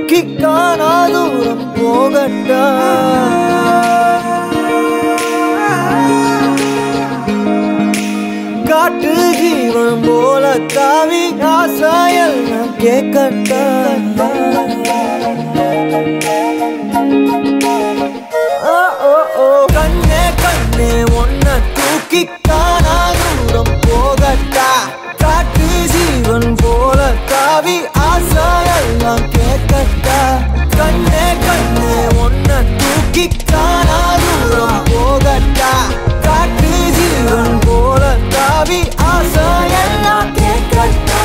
தூக்கி காணா தூரம் போகட்டா காட்டு ஜீவன் போல தாவி ஆசாயெல்லாம் கேட்கட்டா ஓ, ஓ, ஓ. கண்ணே கண்ணே ஒன்ன தூக்கி காணா தூரம் போகட்டா காட்டு ஜீவன் போல தாவி ஆசாயெல்லாம் கேட்கட்டா கண்ணே கண்ணே ஒன்ன தூக்கி காணா தூரம் போகட்டா காட்டு ஜீவன் போல தாவி ஆசாயெல்லாம் கேட்கட்டா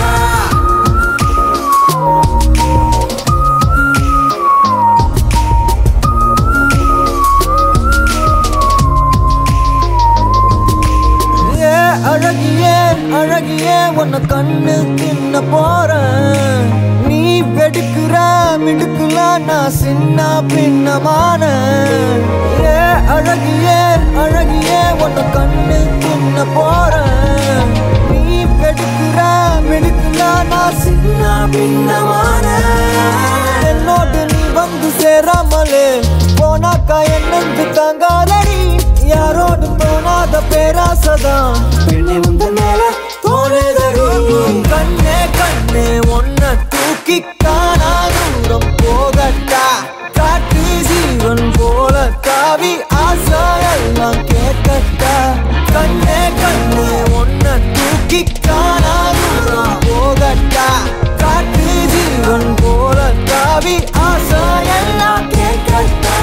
ஏ அழகியே அழகியே உன்னை கண்ணு தின்ன போறேன் நீ வெடுக்குற மிடுக்குல நான் சின்ன பின்னமான ஏ அழகியே அழகியே உன்னை கண்ணு தின்ன போறேன் நீ வெடுக்குற மிடுக்குல நான் சின்ன பின்னமான என்னோடு நீ வந்து சேராமலே போனாக்கா என்னென்று தாங்காதடி யாரோடு தோணாத பேராசதான் பெண்ணை உந்த மேல தோணுதடி கண்ணே கண்ணே ஒன்ன தூக்கி காணா தூரம் போகட்டா காட்டு ஜீவன் போல தாவி ஆசாயெல்லாம் கேட்கட்டா கண்ணே கண்ணே ஒன்ன தூக்கி காணா தூரம் போகட்டா காட்டு ஜீவன் போல தாவி ஆசாயெல்லாம் கேட்கட்டா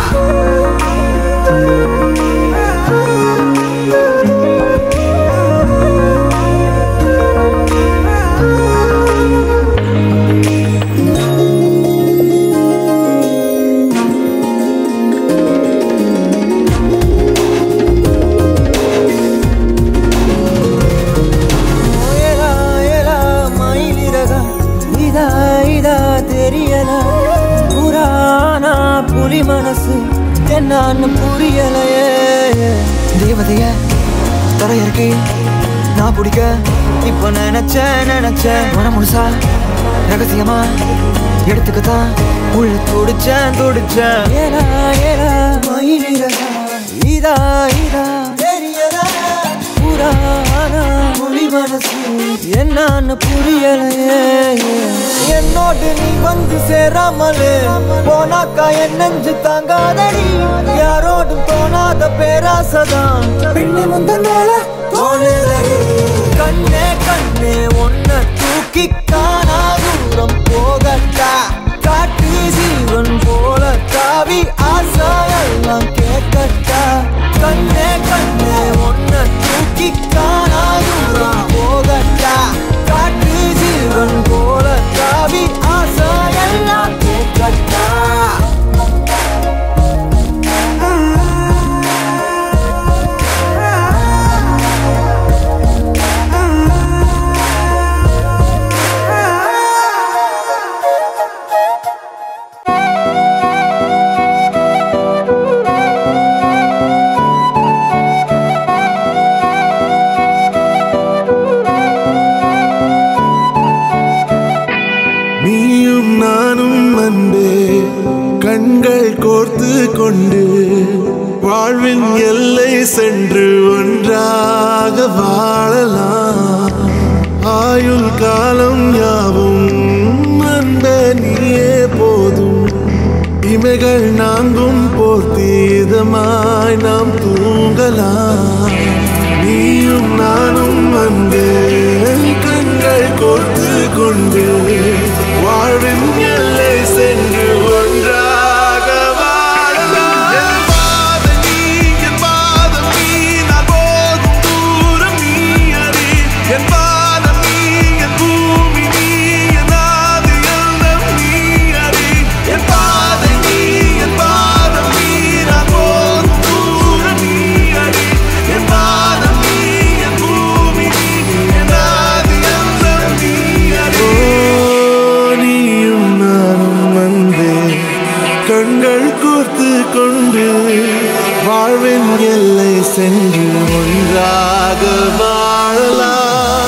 ஏலா ஏலா மயிலிறகா இதா இதா தெரியல புராணா புலி மனசு என்னான்னு புரியலையே தேவதைய தரையிறக்கி நான் பிடிக்க இப்ப நினைச்ச நினைச்ச மன முழுசா ரகசியமா எடுத்துக்கத்தான் உள்ள துடிச்சேன் துடிச்சேன் ஏலா ஏலா மயிலிறகா இதா இதா தெரியல புராணா புலி மனசு என்னன்னு புரியலையே என்னோடு நீ வந்து சேராமலே போனாக்கா என் நெஞ்சு தாங்காதடி யாரோடும் தோணாத பேராசதான் பெண்ணை முந்த மேல தோணுதடி கண்ணே கண்ணே ஒன்ன தூக்கி காணா தூரம் போகட்டா காட்டு ஜீவன் போல தாவி ஆசாயெல்லாம் கேட்கட்டா கண்ணே கண்ணே ஒன்ன தூக்கி காணா தூரம் போகட்டா காட்டு ஜீவன் போல தாவி ஆசாயெல்லாம் கேட்கட்டா நீயும் நானும் அன்பே கண்கள் கோர்த்து கொண்டு வாழ்வின் எல்லை சென்று ஒன்றாக வாழலாம் ஆயுள் காலம் யாவும் அன்பே நீயே போதும் இமைகள் நான்கும் போர்த்தி இதமாய் நாம் தூங்கலாம் நீயும் நானும் அன்பே கண்கள் கோர்த்து கொண்டு வாழ்வின் எல்லை சென்று ஒன்றாக வாழலாம் என் பாதம் நீ, என் பாதம் நீ, நான் போகும் தூரம் நீ அறி. என் பாதம் நீ, என் பூமி நீ, என் ஆதி எல்லாம் நீ அறி. என் பாதம் நீ, என் பாதம் நீ, நான் போகும் தூரம் நீ அறி. என் பாதம் நீ, என் பூமி நீ, என் ஆதி எல்லாம் நீ அறி. நீயும் நானும் வந்தே கண்கள் கோர்த்து கொண்டு வாழ்வின் எல்லை சென்று ஒன்றாக வாழலாம்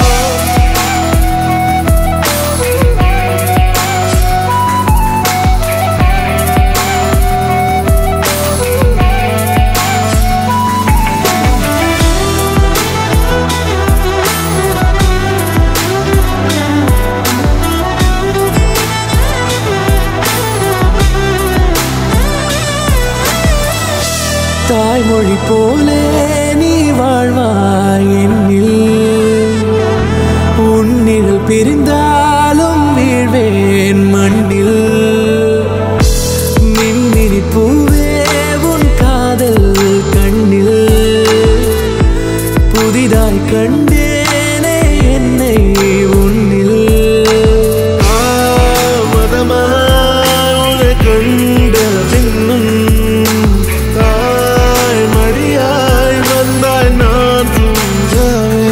தாய்மொழி போலே நீ வாழ்வாய் என்னில் உன்னில் பிரிந்தாலும் வீழ்வேன் மண்ணில் மின்மினி பூவே உன் காதல் கண்ணில் புதிதாய் கண்டேனே என்னை உன்னில் தாமதமாய் கண்ட பின்னும் தாய் மடியாய் வந்தாய் நான் தூங்கவே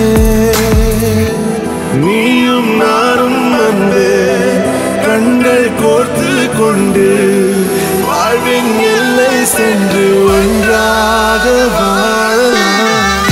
நீயும் நானும் வந்து கண்கள் கோர்த்து கொண்டு வாழ்வின் எல்லை சென்று ஒன்றாக வாழலாம்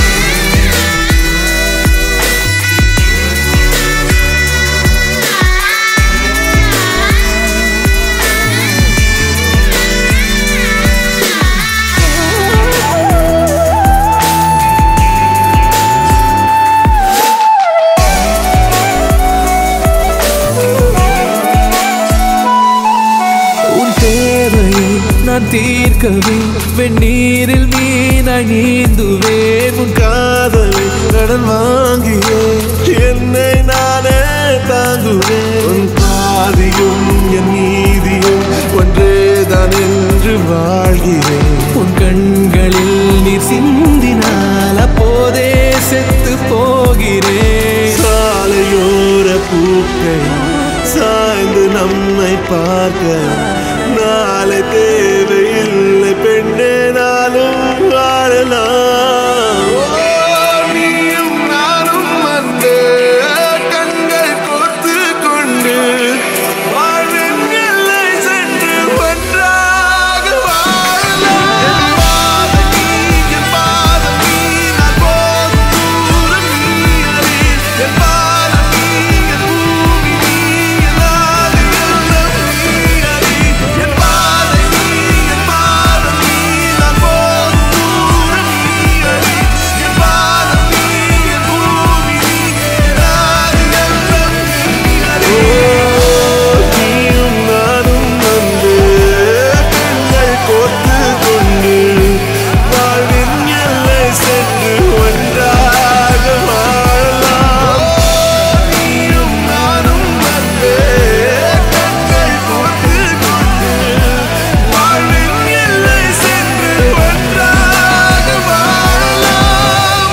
உன் தேவையை நான் தீர்க்கவே வெந்நீரில் மீனாய் நீந்துவேன் உன் காதலை கடன் வாங்கியே என்னை நானே தாங்குவேன் உன் பாதியும் என் நீதியும் ஒன்றேதான் என்று வாழ்கிறேன் உன் கண்களில் நீர் சிந்தினால் அப்போதே செத்து போகிறேன் சாலையோர பூக்கள் சாய்ந்து நம்மை பார்க்க நாளை தேவையில்லை பெண்ணே நாளும் வாழலாம் ஓ, நீயும் நானும் வந்து கண்கள் கோர்த்து கொண்டு வாழ்வின் எல்லை சென்று ஒன்றாக வாழலாம் என் பாதம் நீ, என் பாதம் நீ, நான் போகும் தூரம் நீ அறி. என் பாதம் நீ, என் பூமி நீ, என் நாடு எல்லாம் நீ அறி. என் பாதை நீ, என் பாதம் நீ, நான் போகும் தூரம் நீ அறி. என் பாதம் நீ, என் பூமி நீ, என் நாடு எல்லாம் நீ அறி. நீயும் நானும் வந்து கண்கள் கோர்த்து கொண்டு வாழ்வின் எல்லை சென்று ஒன்றாக வாழலாம் நீயும் நானும் வந்து கண்கள் கோர்த்து கொண்டு வாழ்வின் எல்லை சென்று ஒன்றாக வாழலாம்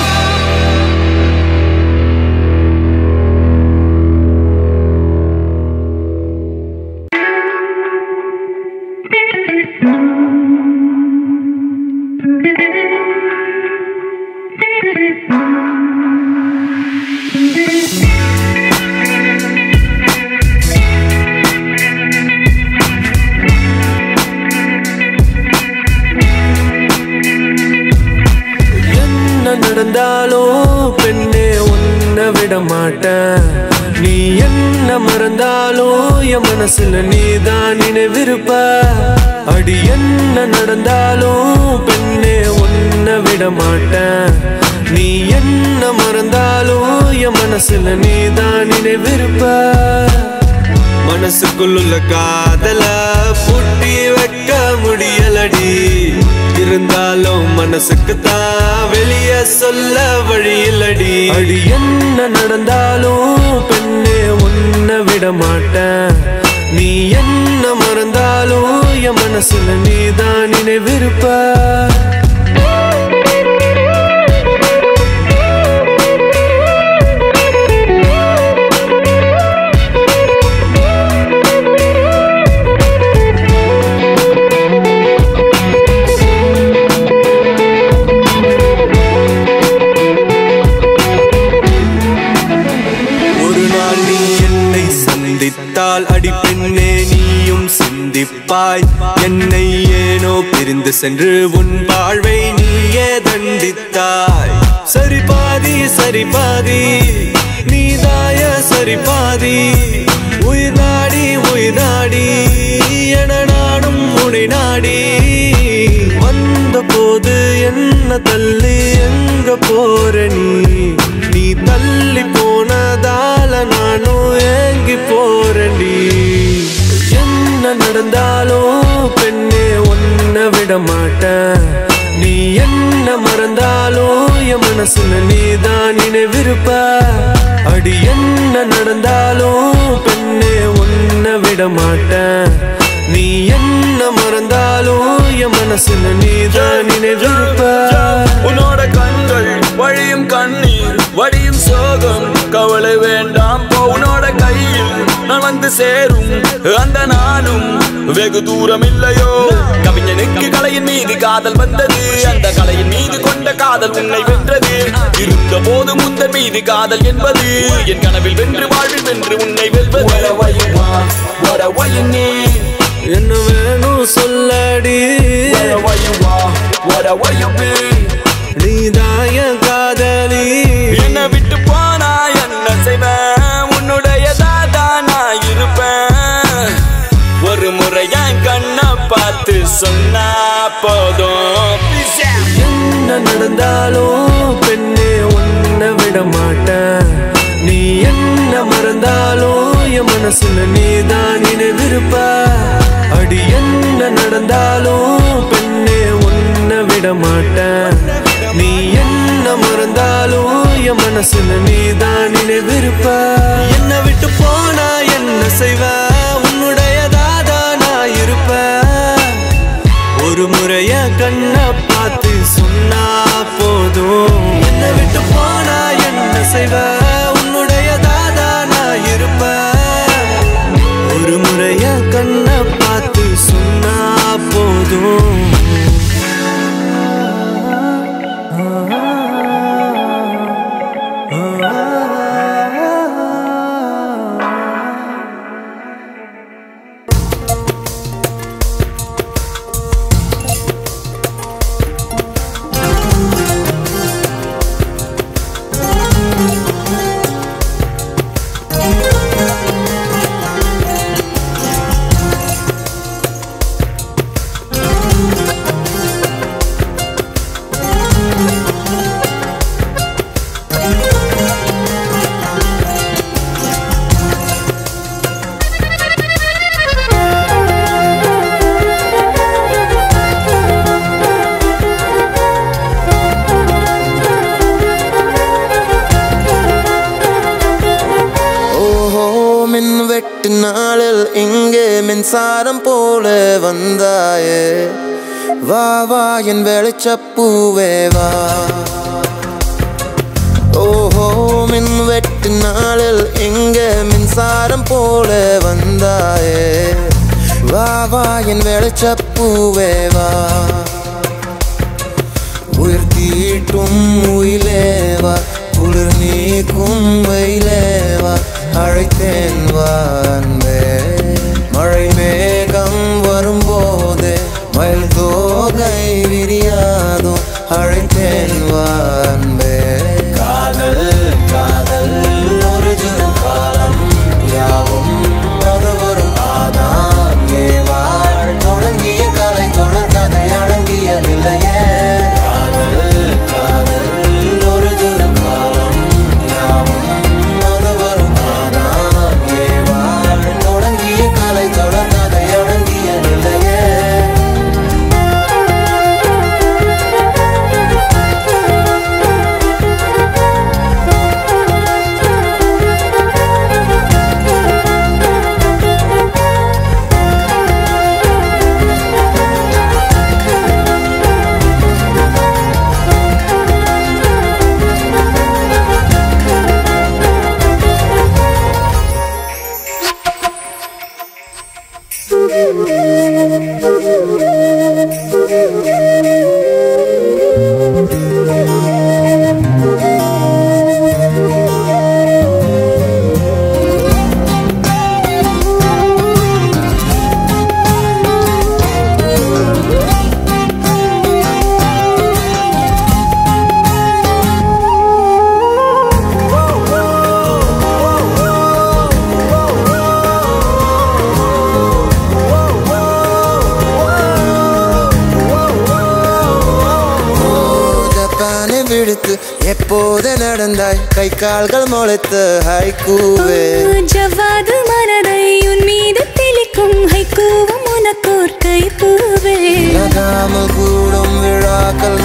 என்ன நடந்தாலும் பெண்ணே உன்னை விட மாட்டேன் நீ என்ன மறந்தாலும் என் மனசுல நீதான் நினைவிருப்ப அடி என்ன நடந்தாலும் பெண்ணே உன்னை விட மாட்டேன் நீ என்ன மறந்தாலும் என் மனசுல நீதான் நினைவிருப்ப மனசுக்குள்ள காதல பூட்டி வைக்க முடியலடி இருந்தாலும் மனசுக்கு தான் வெளிய சொல்ல வழி இல்லடி அடி என்ன நடந்தாலும் பெண்ணே உன்னை விட மாட்டேன் நீ என்ன மறந்தாலும் என் மனசுல நீதான் நினைவிருப்ப ஒரு நாள் நீ என்னை சந்தித்தால் அடி பெண்ணே நீயும் சிந்திப்பாய் என்னை ஏனோ பிரிந்து சென்று உன் வாழ்வை நீயே தண்டித்தாய் சரி பாதி சரி பாதி நீதாய சரி பாதி உயிர் நாடி உயிர் நாடி என நானும் உனை நாடி வந்த போது என்ன தள்ளி எங்க போற நீ நீ தள்ளி போனதால நானும் ஏங்கி போறேன்டி என்ன நடந்தாலும் பெண்ணே உன்னை விட மாட்டேன் நீ என்ன மறந்தாலும் என் மனசுல நீதான் நினைவிருப்ப அடி என்ன நடந்தாலும் பெண்ணே உன்னை விட மாட்டேன் நீ என்ன மறந்தாலும் என் மனசுல நீதான் நினைவிருப்ப உன்னோட கண்கள் வழியும் கண்ணீர் வடியும் சோகம் கவலை வேண்டாம் போ உன்னோட கையில் நான் வந்து சேரும் அந்த நானும் வெகு தூரம் இல்லையோ கவிஞனுக்கு கலையின் மீது காதல் வந்தது அந்த கலையின் மீது கொண்ட காதல் உன்னை வென்றது இருந்த போது முந்த மீது காதல் என்பது என் கனவில் வென்று வாழ்வில் வென்று உன்னை வெல்வது What a you need என்ன வேணும் சொல்லடி Wherever you are, whatever you be நீதான் என் காதலி என்ன விட்டு போனா என்ன செய்வேன் உன்னுடைய தாதா நான் இருப்பேன் ஒரு முறை என் கண்ணை பார்த்து சொன்னா போதும் Please, yeah. என்ன நடந்தாலும் பெண்ணே உன்னை விட மாட்டேன் நீ என்ன மறந்தாலும் என் மனசுல நீதான் நினைவிருப்ப அடி என்ன நடந்தாலும் பெண்ணே உன்னை விட மாட்டேன் நீ என்ன மறந்தாலும் என் மனசுல நீதான் நினைவிருப்ப என்ன விட்டு போனா என்ன செய்வ உன்னுடையதாதா நான் இருப்பேன் ஒரு முறைய கண்ணை பார்த்து சொன்னா போதும் என்ன விட்டு போனா என்ன செய்வ உன்னுடைய தாதா நான் இருப்பேன் ஒரு முறைய கண்ணை பார்த்து சொன்னா போதும் ஓஹோ மின் வெட்டு நாளில் இங்கே மின்சாரம் போல வந்தாயே வா வா என் வெளிச்சப்பூவே வா ஓஹோ மின் வெட்டு நாளில் இங்கே மின்சாரம் போல வந்தாயே வா வா என் வெளிச்சப்பூவே வா உயிர் தீட்டும் உயிலேவா குளிர் நீக்கும் வெயிலேவா அழைத்தேன் வா அன்பே மழை மேகம் வரும்போது மயில் தோகை விரியாதோ அழைத்தேன் வா அன்பே காதல் காதல் ஒரு தினம் காலம் யாவும் அது ஒரு ஆதான் ஏவாள் தொடங்கிய கலை தொடர் கதை அடங்கியதில்லையே காதல் காதல் ஒரு தினம் காலம் யாவும் அது ஒரு ஆதான் ஏவாள் தொடங்கிய கலை தொடர் கதை அடங்கியதில்லையே ஜப்பானை விடுத்து எப்போது நடந்தாய் கை கால்கள் முளைத்து ஹைக்கூவே ஜவ்வாது மனதை உன் மீது தெளிக்கும் ஹைக்கூவும் உனக்கோர் கைப்பூவே நகாமல் கூடும் விழாக்கள்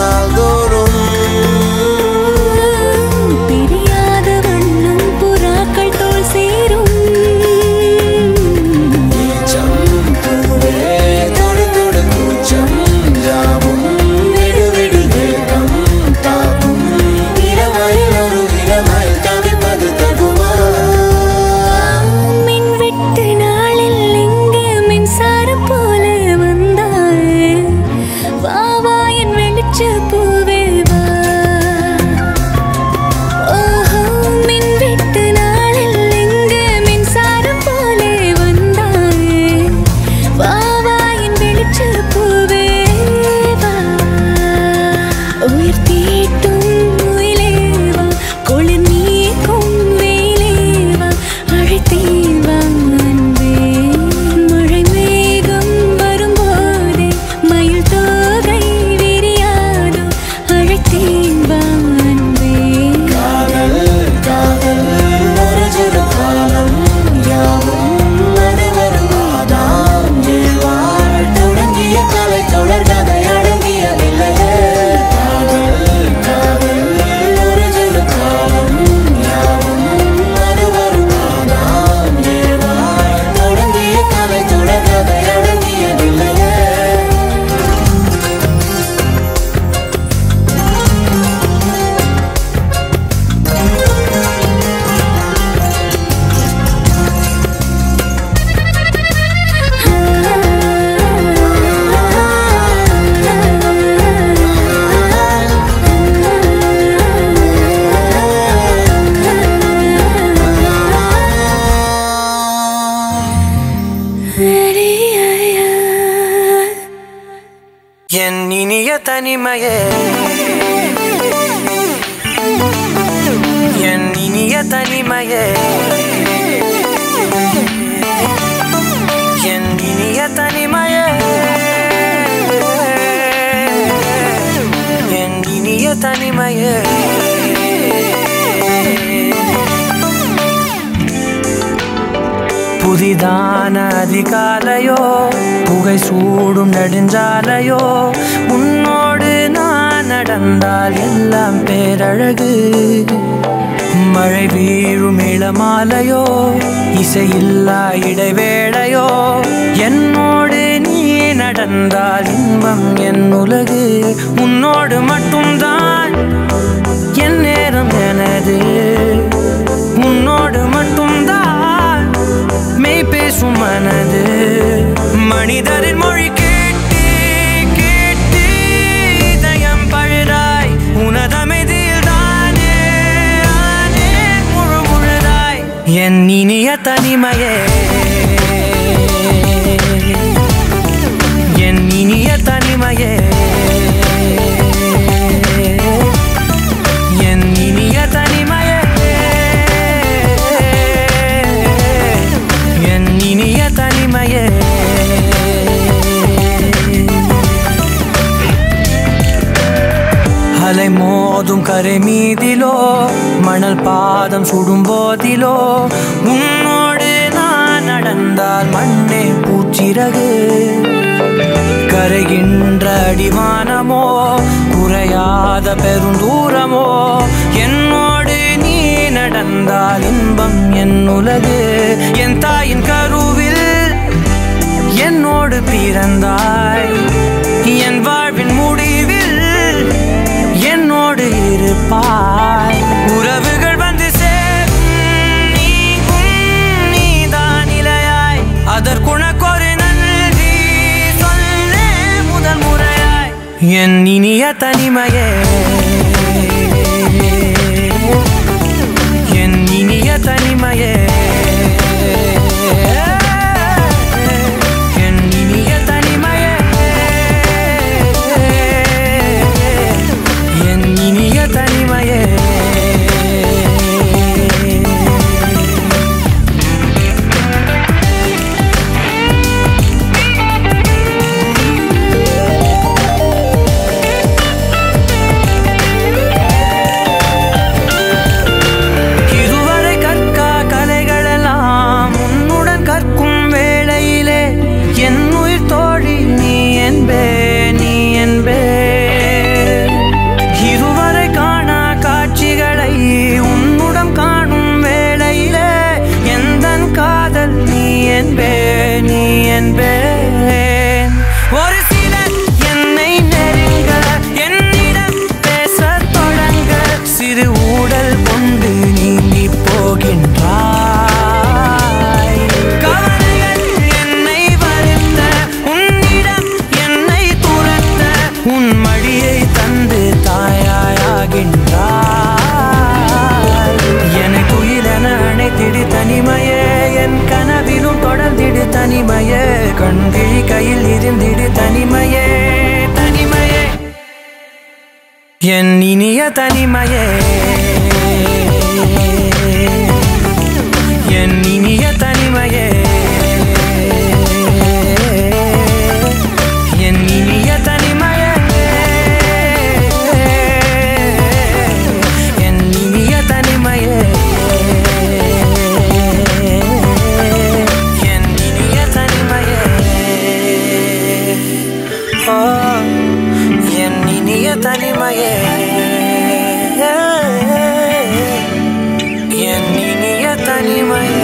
தனிமையே என் இனிய தனிமையே என் இனிய தனிமையே என் இனிய தனிமையே புதிதான அதிகாலையோ புகை சூடும் நெடுஞ்சாலையோ உன்னோடு நான் நடந்தால் எல்லாம் பேரழகு மழை வீழும் இளமாலையோ இசையில்லா இடைவேளையோ என்னோடு நீ நடந்தால் இன்பம் என் உலகு உன்னோடு மட்டும்தான் என் நேரம் எனது உன்னோடு மட்டும்தான் மெய் பேசும் மனது மனிதரின் மொழி கேட்டு கேட்டு இதயம் பழுதாய் உனதமைதியில் தானே ஆனே முழு முழுதாய் என் இனிய தனிமையே என் இனிய தனிமையே என் இனிய தனிமையே என் இனிய தனிமையே அலை மோதும் கரை மீதிலோ மணல் பாதம் சுடும் போதிலோ உன்னோடு நான் நடந்தால் மண்ணே பூச்சிறகு கரைகின்ற அடிவானமோ குறையாத பெருந்தூரமோ என்னோடு நீ நடந்தால் இன்பம் என் உலகு என் தாயின் கருவில் என்னோடு பிறந்தாய் என் வாழ்வின் முடிவில் என்னோடு இருப்பாய் உறவுகள் வந்து சேரும் நீக்கும் நீதான் இலையாய் அதற்குணக்கொரு நன்றி சொல்லே முதல் முறையாய் என் இனிய தனிமையே என் இனிய தனிமையே என் இனிய தனிமையே என் இனிய தனிமையே இதுவரை கற்கா கலைகளெல்லாம் உன்னுடன் கற்கும் வேளையிலே என் உயிர் தோழி நீ என்பே நீ என்பே இதுவரை காணா காட்சிகளை உன்னுடன் காணும் வேளையிலே எந்தன் காதல் நீ என்பே நீ என்பே ஒரு சிலர் என்னை நெருங்க என்னிடம் பேசத் தொடங்க சிறு ஊடல் கொண்டு நீங்கி போகின்றாய் கவலைகள் என்னை வருத்த உன்னிடம் என்னை துரத்த உன் மடியை தந்து தாயாயாகின்றாய் எனக்கு உயிரென அணைத்திடு தனிமையே என் கனவிலும் தொடர்ந்திடு தனிமையே கண்கிழி கையில் இருந்திடு தனிமையே தனிமையே என் இனிய தனிமையே என் இனிய தனிமையே என் இனிய தனிமையே என் இனிய தனிமையே என் இனிய தனிமையே ஆ, என் இனிய தனிமையே என் இனிய தனிமையே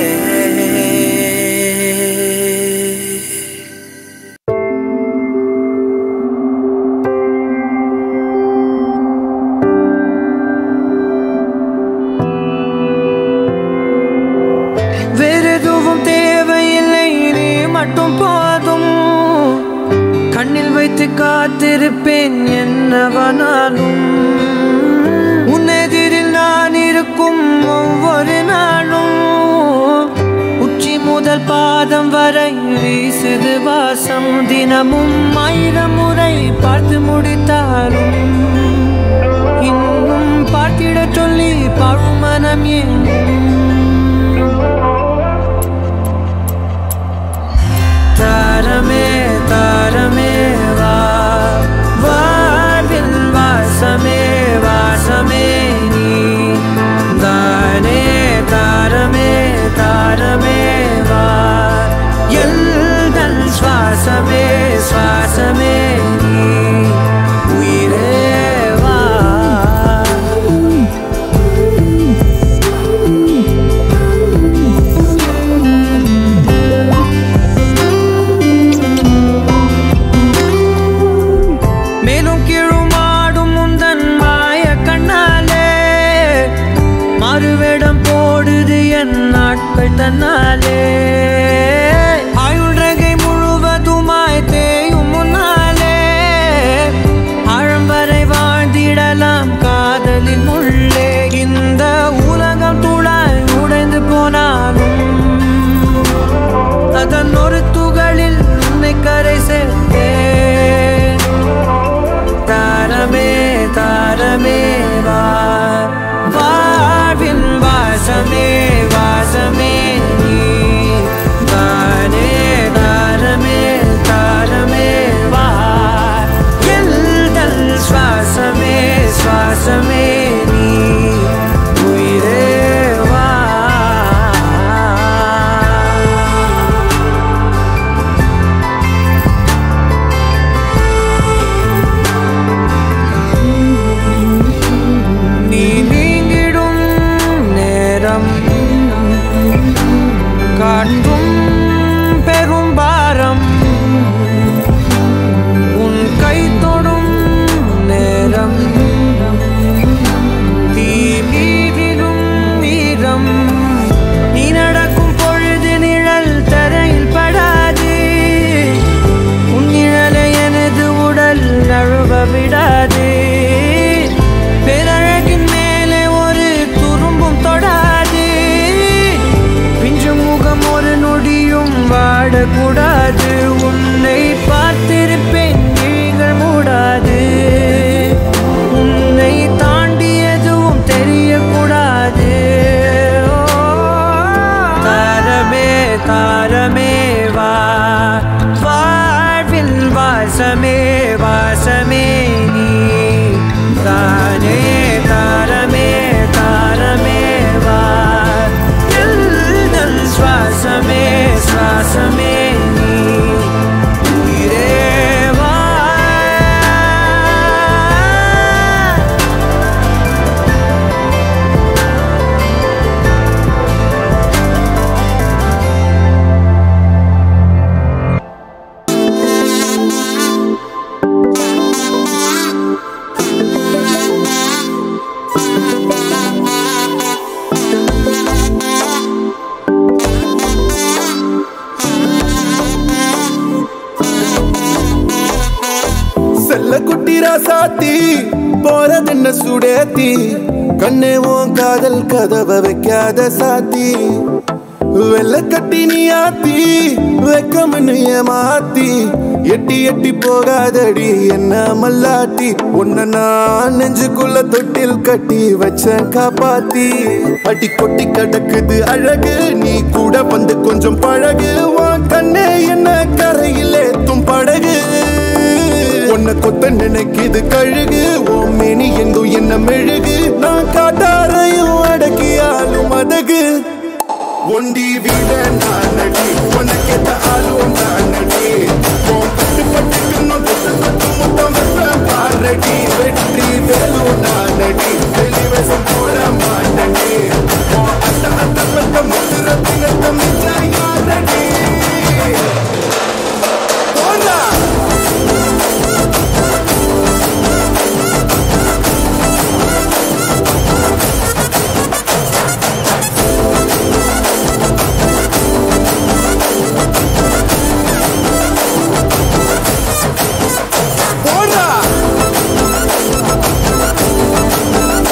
வேறெதுவும் தேவையில்லை நீ மட்டும் போதும் கண்ணில் வைத்து காத்திருப்பேன் என்னவனாலும் உன்னெதிரில் நான் இருக்கும் ஒவ்வொரு நாளும் உச்சி முதல் பாதம் வரை வீசுது வாசம் தினமும் ஆயிரம் முறை உன்னை பார்த்து முடித்தாலும் இன்னும் பார்த்திடச் சொல்லி பழுமனம் ஏன் தாரமே தாரமே வா வாழ்வில் வாசமே வாசமே நீ தானே தாரமே தாரமே வா எல்தல் சுவாசமே சுவாசமே நீ உயிரே வா மேலும் கீழுமாடும் முந்தன் மாய கண்ணாலே மறுவேடம் போடுது என் நாட்கள் தன்னாலே ஆயுள் ரகை முழுவதுமாய் தேயும் முன்னாலே ஆழம் வரை வாழ்ந்திடலாம் காதலின் உள்ளே இந்த உலகம் துளாய் உடைந்து போனாலும் அதன் ஒரு துகளில் உன்னை கரை சேர்த்தேன் தாரமே தாரமே வா வாழ்வின் வாசமே வாசமே நீ தானே தாரமே தாரமே வா எல்தல் சுவாசமே சுவாசமே நீ உயிரே வா நீ நீங்கிடும் நேரம் காற்றும் பெரும் பாரம் உன் கை தொடும் நேரம் தீ மீதிடும் வீரம் நீ நடக்கும் பொழுது நிழல் தரையில் படாது உன் நிழலை எனது உடல் நழுவ விடாது பேரழகின் மேலே ஒரு துரும்பும் தொடாது பிஞ்சு முகம் ஒரு நொடியும் வாடக்கூடாது உன்னை பார்த்திருப்பேன் விழிகள் மூடாது உன்னை தாண்டி எதுவும் தெரியக்கூடாது ஓ, தாரமே தாரமே வா வாழ்வில் வாசமே வாசமே நீ தானே தாரமே தாரமே வா எல்தல் சுவாசமே சுவாசமே நீ உயிரே வா செல்ல குட்டி ராசாத்தி போறதென்ன சுடேத்தி கண்ணே உன் காதல் கதவை வைக்காத சாத்தி வெள்ள கட்டி நீ ஆத்தி வெக்கமன்னு ஏமாத்தி எட்டி எட்டி போகாதடி என்ன மல்லாட்டி உன்னை நான் நெஞ்சுக்குள்ள தொட்டில் கட்டி வச்சேன் காப்பாத்தி அடி கொட்டி கிடக்குது அழகு நீ கூட வந்து கொஞ்சம் பழகு உன் கண்ணே என்ன கரையில் ஏத்தும் படகு உன்னை கொத்த நினைக்குது கழுகு உன் மேனி எங்கும் என்ன மெழுகு நான் காட்டாரையும் அடக்கியாலும் அதகு ஒண்டி வீட நான் நடி உனக்கேத்த ஆளும் நான் நடி உன் கட்டுப்பட்டுக்கணும் தொட்டு தொட்டு முத்தம் வைப்பேன் பாரடி வெற்றி வேலும் நான் நடி வெளிவசம் போட மாட்டடி உன் அத்த அத்த பத்த முத்துற தினத்த மிச்சம் யாரடி போடா போடா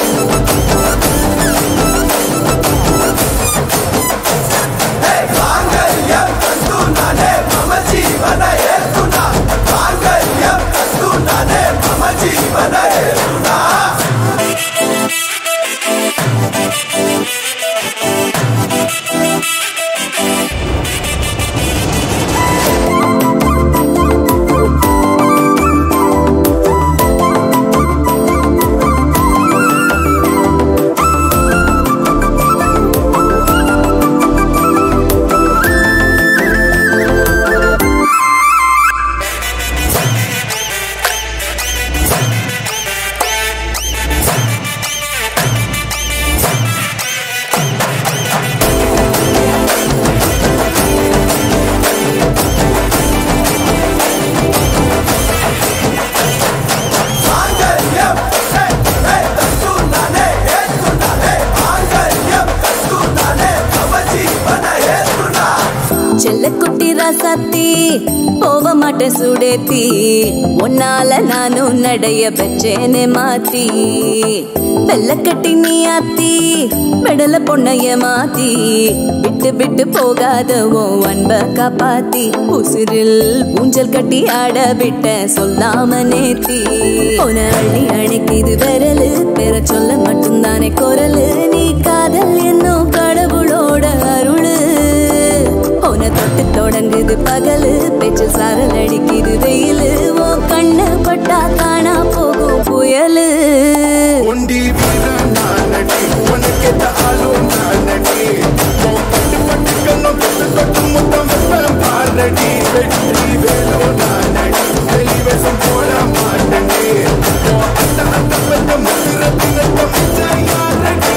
செல்லக்குட்டி ராசாத்தி போக மாட்டேன் சுடேத்தி உன்னால நானும் நடைய பெற்றேனே மாத்தி வெள்ளக்கட்டி நீ ஆத்தி மெடல பொண்ணைய மாத்தி விட்டு விட்டு போகாத உன் அன்ப காப்பாத்தி உசிரில் ஊஞ்சல் கட்டி ஆட விட்ட சொல்லாம நேத்தி உன அள்ளி அணைக்குது விரலு பெற சொல்ல மட்டும்தானே குரலு நீ காதல் என்னும் கடவுளோட அருளு உன தொட்டு தொடங்குது பகலு பேச்சு சாரல் அடிக்குது வெயிலு உன் கண்ணு பட்டா காணா போகும் புயலு ஒண்டி வீரன் நானடி உனக்கேத்த ஆளும் நானடி உன் பட்டு பட்டு கண்ணும் தொட்டு தொட்டு முத்தம் வைப்பேன் பாரடி வெற்றி வேலோ நானடி வெளிவேசம் போட மாட்டடி உன் அந்த அந்த பெத்த முத்திரத்தினத்த மிச்சம் யாரடி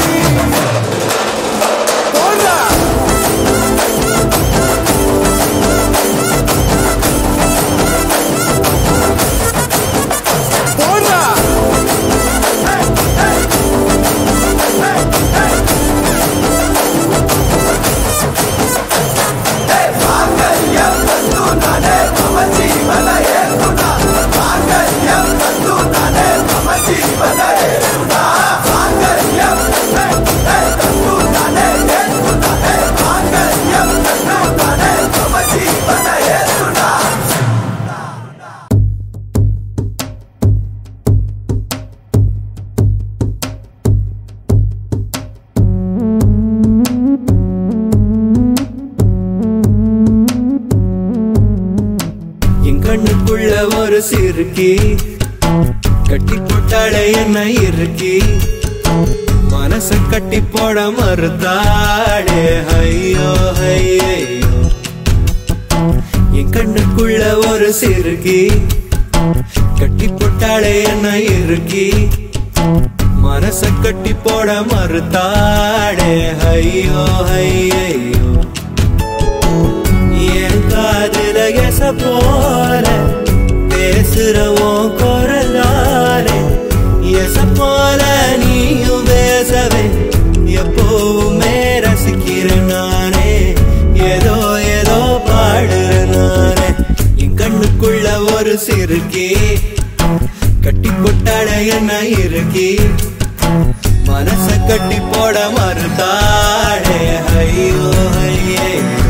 போடா போடா என் கண்ணுக்குள்ள ஒரு சிறுக்கி கட்டி போட்டாளே என்ன இருக்கி மனச கட்டி போட மறுத்தாளே ஐயோ ஐயோ என் கண்ணுக்குள்ள ஒரு சிறுக்கி கட்டி போட்டாளே என்ன இருக்கி மனச கட்டி போட மறுத்தாளே ஐயோ ஐயோ என் காதுல எச போல பேசுறவோம் குரலாலே எச போல நீயும் பேசவே எப்பவுமே ரசிக்கிறேன் நானே ஏதோ ஏதோ பாடுறேன் நானே என் கண்ணுக்குள்ள ஒரு சிறுக்கி கட்டி கொட்டாட என்ன இருக்கி மனச கட்டி போட மறுத்தாடே ஐயோ ஐயே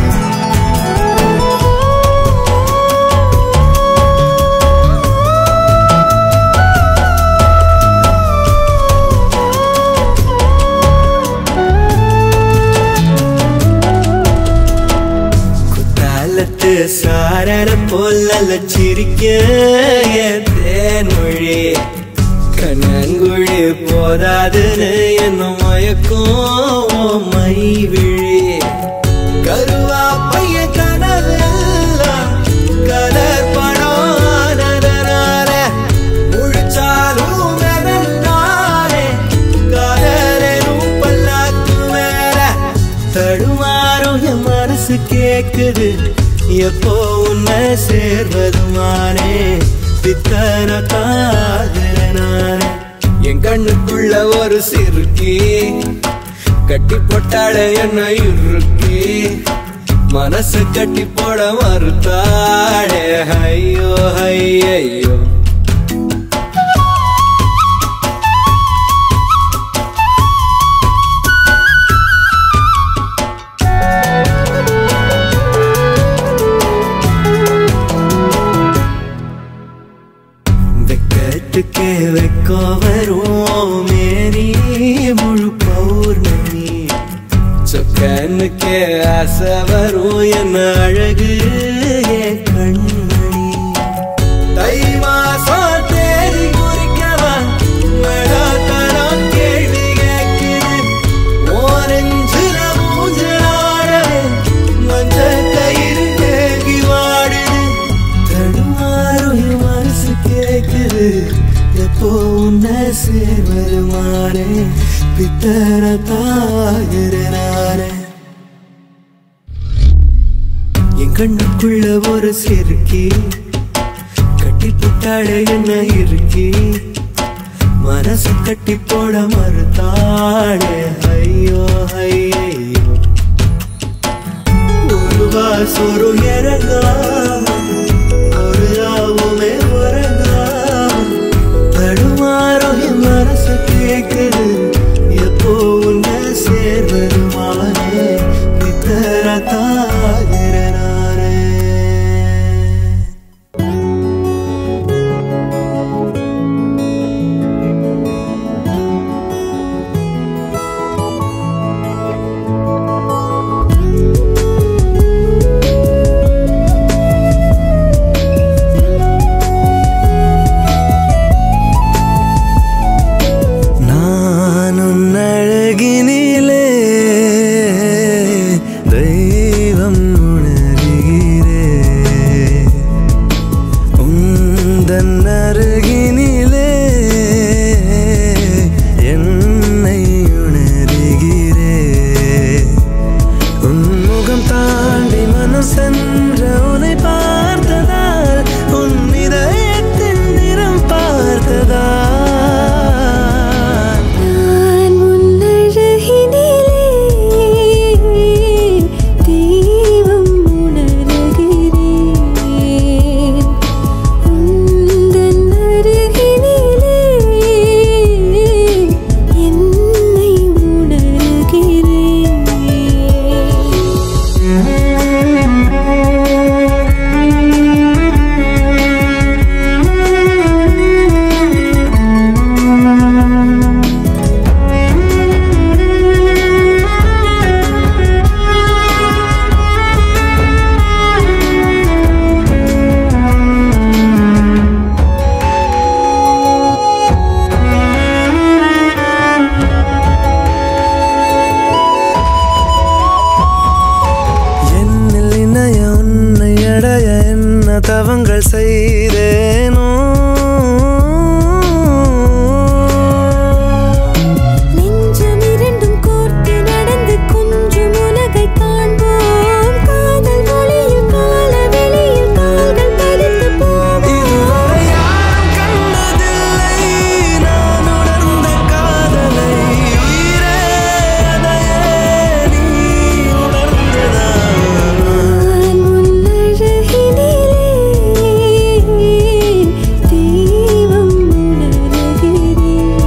குத்தாலத்து சாரர போல சிரிக்க என் தேன்மொழி கண்ணங்குழி போதாதுன்னு என்ன மயக்கும் மை விழி கருவா பைய கனவெல்லாம் கலர் படம் ஆனதனால முழிச்சாலும் வெறுந்தானே காதலும் பல்லாக்கு மேல தடுமாறும் என் மனசு கேக்குது எப்போ உன்னை சேர்வதுமானே பித்தன காதல நானே என் கண்ணுக்குள்ள ஒரு சிறுக்கி கட்டி போட்டாள என்ன இறுக்கி மனசு கட்டி போட மறுத்தாளே ஐயோ ஐயோ வெக்கத்துக்கே வெக்கோ வரும் மேரி முழு பௌர்ணமி சொக்கனுக்கே ஆசை வரும் என்ன அழகு என் கண்மணி தை மாசம் தேடி குறிக்கவா தரம் கேள்வி கேட்குது ஓரஞ்சுல மூஞ்சலாடவே மஞ்ச கயிறு தேகி வாடுது தடுமாறும் என் மனசு கேக்குது எப்போ உன்னை சேர்வருமானே பித்தர தாகிறனானே என் கண்ணுக்குள்ள ஒரு சிறுக்கி கட்டி புட்டாளே என்ன இருக்கி மனசு கட்டி போட மறுத்தாளே ஐயோ ஐயோ ஒரு வாசொரு இறங்காம ஒரு ராவுமே உறங்காம தடுமாறும் என் மனசு கேக்குது எப்போ உன்னை சேர்வருமானே பித்தர தாகிறனாரே நான் உன் அழகினிலே தெய்வம் உணர்கிறே உந்தன் அருகினிலே என்னை உணர்கிறே உன் முகம் தாண்டி மனம் சென்ற உன்னை பார்த்ததால் உன் இதயத்தின் நிறம் பார்த்ததால் நான் உன்னழகினிலே தெய்வம் உணர்கிறேன் உந்தன் அருகினிலே என்னை உணர்கிறேன் என்னில் இணைய உன்னை அடைய என்ன தவங்கள் செய்தேனோ நெஞ்சம் இரண்டும் கோர்த்து நடந்து கொஞ்சம் உலகை காண்போம் காதல் மொழியில் கால வெளியில் கால்கள் பதித்து போவோம் இதுவரை யாரும் கண்டதில்லை நான் உணர்ந்த காதலை உயிரே அதையே நீ உணர்ந்ததா நான் உன்னழகினிலே தெய்வம் உணர்கிறேன்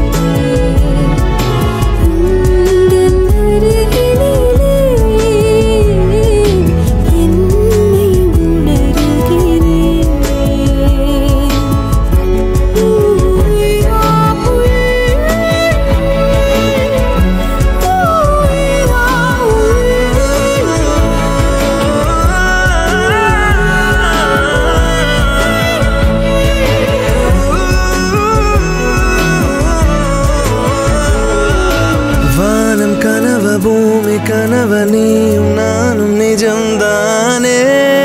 உந்தன் அருகினிலே என்னை வானம் கனவ பூமி கனவ நீயும் நானும் நிஜம்தானே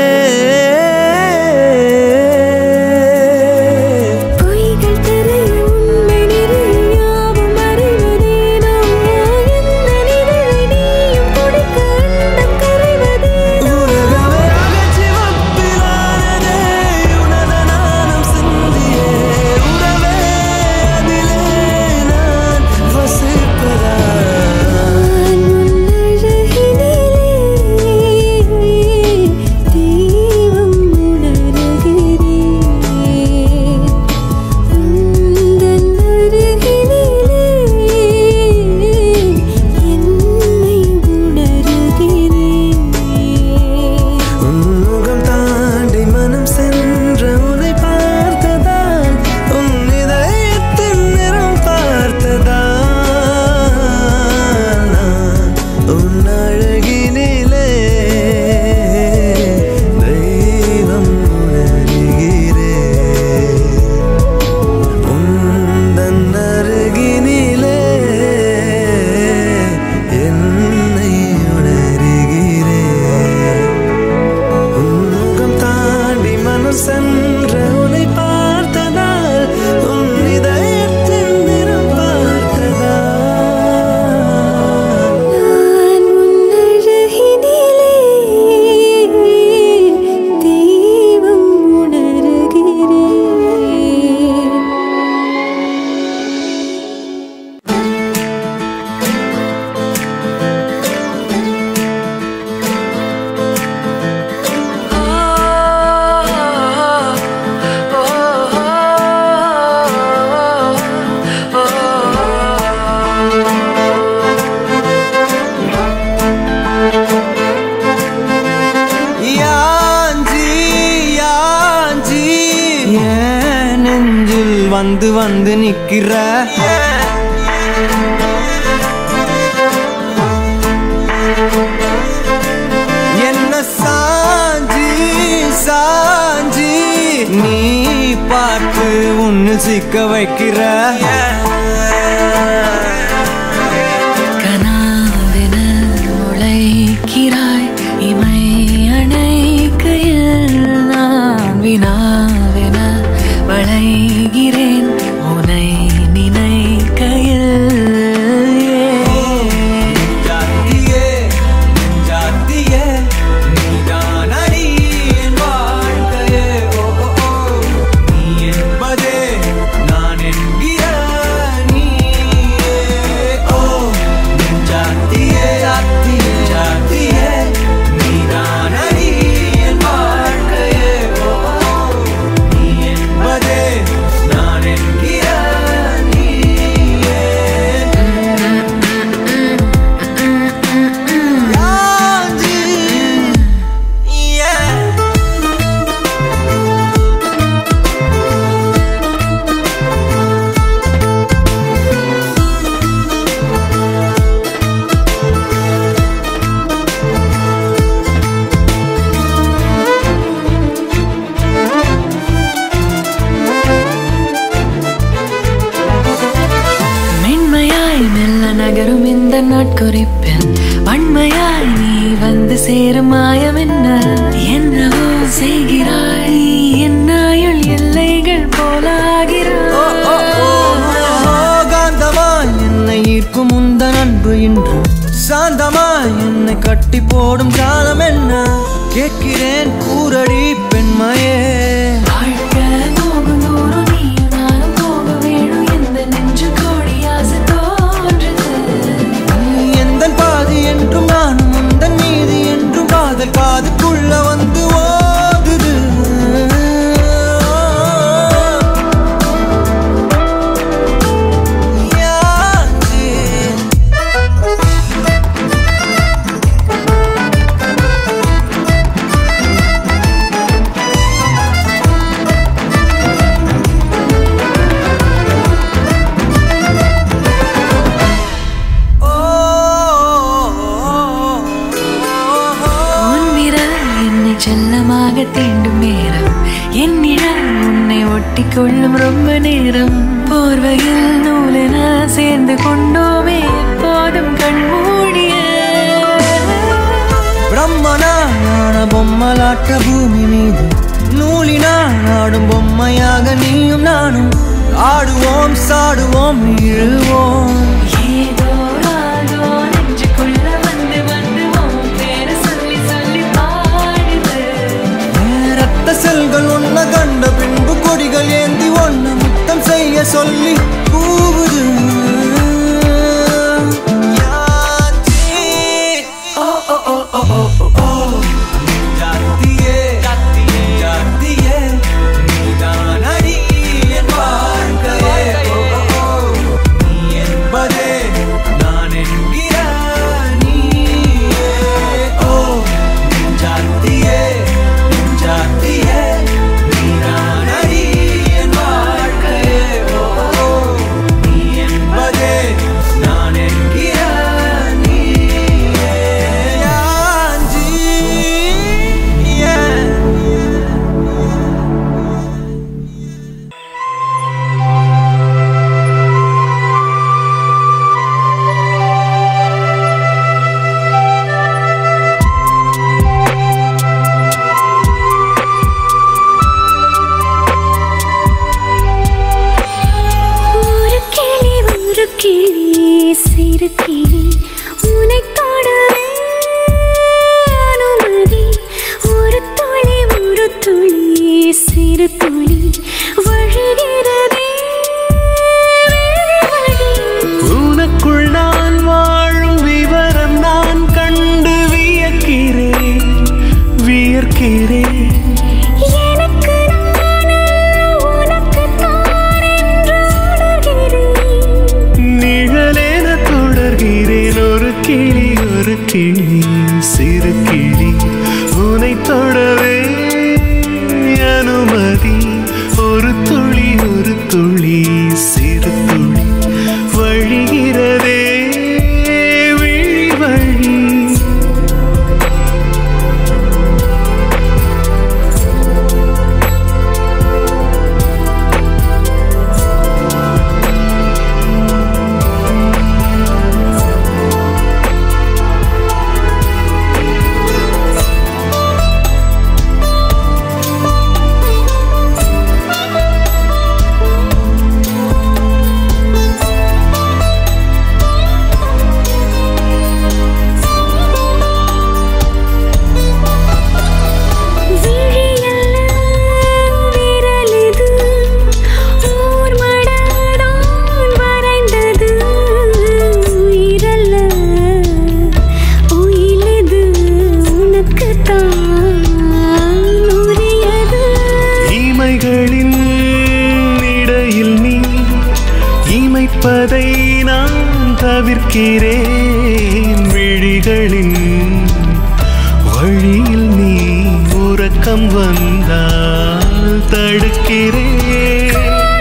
பொய்கள் தெரிய உண்மை நிறைய யாவும் அறிவதேனோ இந்த நிழலை நீயும் கொடுக்க அண்டம் கரைவதேனோ உலகமே அகச்சிவப்பிலானதே உனத நாணம் சிந்தியே உறவே அதிலே நான் வசிப்பதா நான் உன்னழகினிலே வந்து வந்து நிக்கிற என்ன சாஞ்சி சாஞ்சி நீ பார்த்து உன்னு சிக்க வைக்கிற கனாவென உழைக்கிறாய் இமை அணைக்கையில் நான் வினாவென வளைகிறேன் உனை நினைக்கையில் ஜாத்தியே ஜாத்தியே நீதானடி என் வாழ்க்கையே ஓ ஓ, ஓ. நீ என்பதே நான் என்கிற நீயே ஓ ஜாத்தியே ஜாத்தியே ஜாத்தியே நீதானடி என் வாழ்க்கையே ஓ ஓ, ஓ. நீ என்பதே நான் என்கிற நீயே மென்மையாய் மெல்ல நகரும் இந்த நாட்குறிப்பில் வன்மையாய் நீ வந்து சேரும் மாயம் என்ன என்னவோ செய்கிறாய் நீ என்னாயுள் எல்லைகள் போலாகிறாய் காந்தமாய் என்னை ஈர்க்கும் உந்தன் அன்பு இன்று சாந்தமாய் என்னை கட்டி போடும் காலம் என்ன கேட்கிறேன் கூரடி பெண்மையே வாழ்க்கை போகும் தூரம் நீயும் நானும் போக வேணும் எந்த நெஞ்சு கோடி ஆசை தோன்றுது நீ எந்தன் பாதி என்றும் நானும் உந்தன் மீதி என்றும் காதல் காதுக்குள்ள வந்து ஓதுது யாச்சே உன்விரல் என்னை செல்லமாக தீண்டும் நேரம் என்னிடம் உன்னை ஒட்டி கொள்ளும் ரொம்ப நேரம் போர்வையில் நூலென சேர்ந்து கொண்டோமே எப்போதும் கண்மூடிய பிரம்மனான பொம்மலாட்ட பூமி மீது நூலினால் ஆடும் பொம்மையாக நீயும் நானும் ஆடுவோம் சாடுவோம் இழுவோம் ஏதோ ராகோ நெஞ்சுக்குள்ள வந்து வந்து உன் பேரை சொல்லி சொல்லி பாடுது ரத்த செல்கள் ஒன்ன கண்ட பின்பு கொடிகள் ஏந்தி ஒன்ன முத்தம் செய்ய சொல்லி கூவுது யாச்சே. ஓ, ஓ, ஓ, ஓ, ஓ, ஓ, ஓ. ஜாத்தியே, ஜாத்தியே, நீதானடி என் வாழ்க்கையே. ஓ, ஓ, ஓ. நீ என்பதே நான் என்கிற நீயே. ஓ, ஜாத்தியே, ஜாத்தியே, நீதானடி என் வாழ்க்கையே. ஓ, ஓ, நீ என்பதே நான் என்கிற நீயே. யாஞ்சி, yeah. ஒரு கிளி ஒரு கிளி சிறு கிளி உன்னை தொடவே அனுமதி ஒரு துளி ஒரு துளி சிறு துளி வழிகிறதே வழி உனக்குள் நான் வாழும் விவரம் நான் கண்டு வியக்கிறேன் வியர்க்கிறேன் எனக்கு நானே உனக்கு தான் என்று உணர்கிறேன் நிழலென தொடர்கிறேன் நினைப்பதை நான் தவிர்க்கிறேன் விழிகளின் வழியில் நீ உறக்கம் வந்தால் தடுக்கிறேன்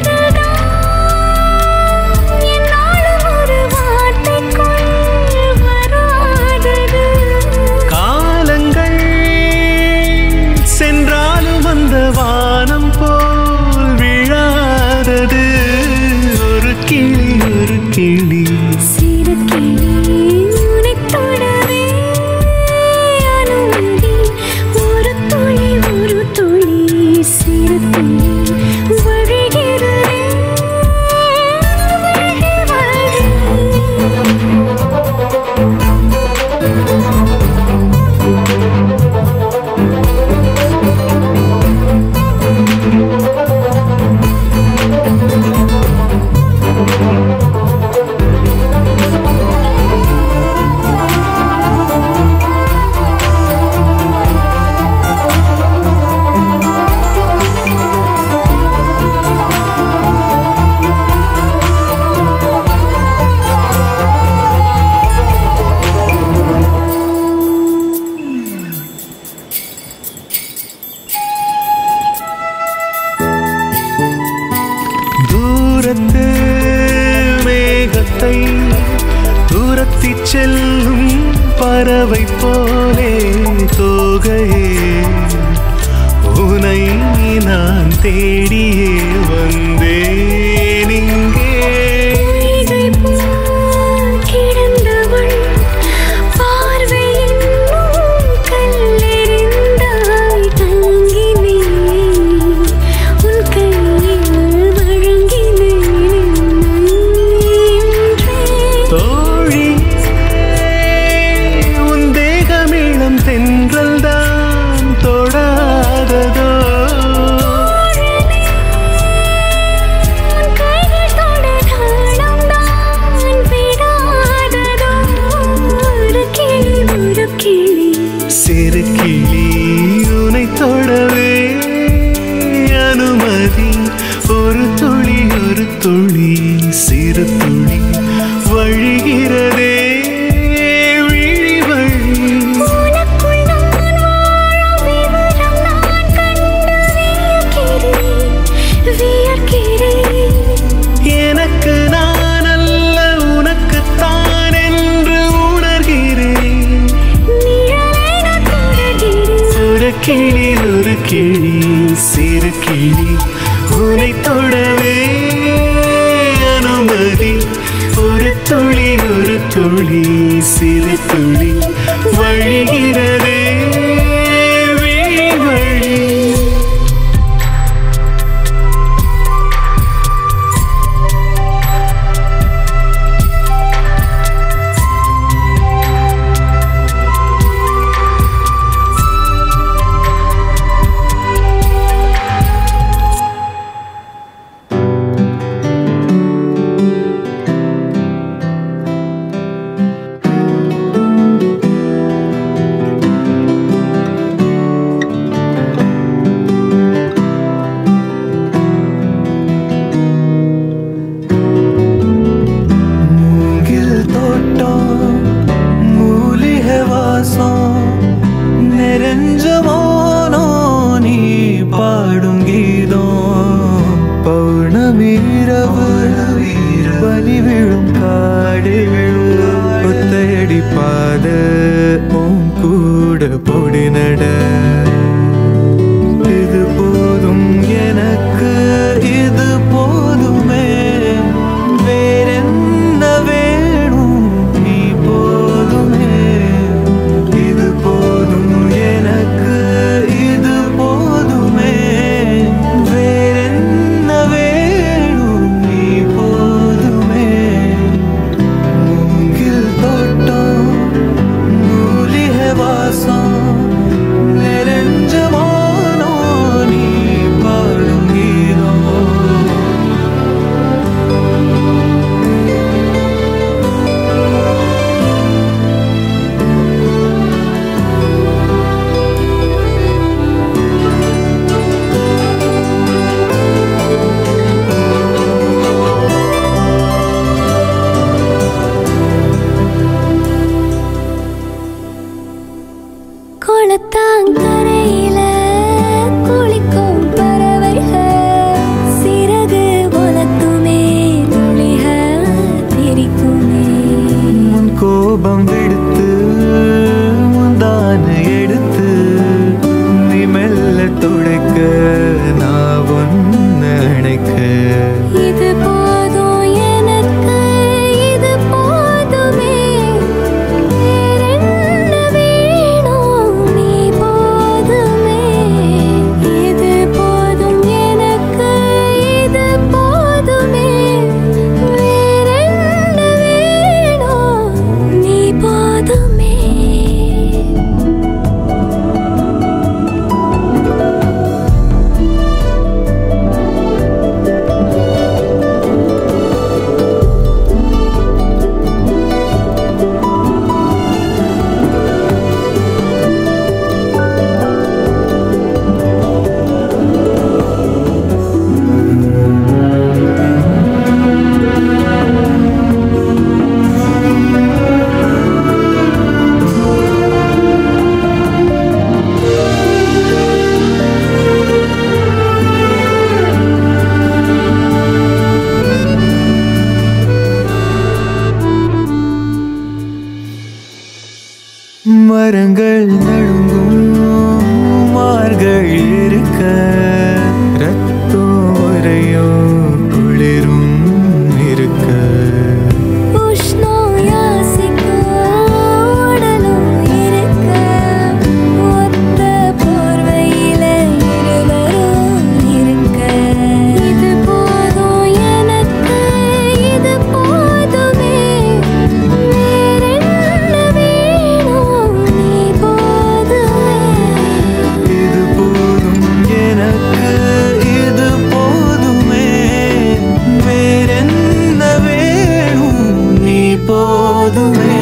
என்னாலும் ஒரு வார்த்தைக்குள் வராதது காலங்கள் சென்றாலும் அந்த வானம் போல் விழாதது ஒரு கிளி ஒரு கிளி சிறு கிளி உனைத் தொடவே அனுமதி. ஒரு துளி, ஒரு துளி, சிறு துளி வழிகிறதே, வழி, வழி. தூரத்து மேகத்தை தூரத்தி செல்லும் பறவை போலே தோகையே உனை நான் தேடியே வந்தேன் இங்கே பொய்கை போல் கிடந்தவள் பார்வையின் கல்லெறிந்தாய் தங்கினேன் உன் கையில் வழங்கினேன் என்றே தோழி உன் தேகமிளம் தென்றல் தான் தொடாததோ உன் கைகள் தொட தாளம்தான் விடாததோ ஒரு கிளி ஒரு கிளி சிறு கிளி உனை தொடவே அனுமதி ஒரு துளி ஒரு துளி சிறு துளி வழிகிறதே விழி வழி உனக்குள் நான் வாழும் விவரம் நான் கண்டு வியக்கிறேன் வியக்கிறேன் எனக்கு நான் அல்ல உனக்குத்தான் என்று உணர்கிறேன் நிழலை நான் தொடர்கிறேன் ஒரு கிளி ஒரு கிளி சிறு கிளி உனை தொடவே அனுமதி ஒரு துளி ஒரு துளி சிறு துளி வழிகிறதே விழி வழி மோகம் விடுத்து முந்தான எடுத்து நீ மெல்ல துடைக்க நான் ஒன்னு அணைக்க இது போதும் எனக்கு இது போதுமே வேறென்ன வேணும் நீ போதுமே இது போதும் எனக்கு இது போதுமே வேறென்ன வேணும் நீ போதுமே மரங்கள் நடுங்கும் மார்கள் இருக்க ரத்தம் உறையும் குளிரும் இருக்க உஷ்ணம் யாசிக்க உடலும் இருக்க ஒத்த போர்வையில இருவரும் இருக்க இது போதும் எனக்கு இது போதுமே வேறென்ன வேணும் நீ போதுமே இது போதும் எனக்கு இது போதுமே வேறென்ன வேணும் நீ போதுமே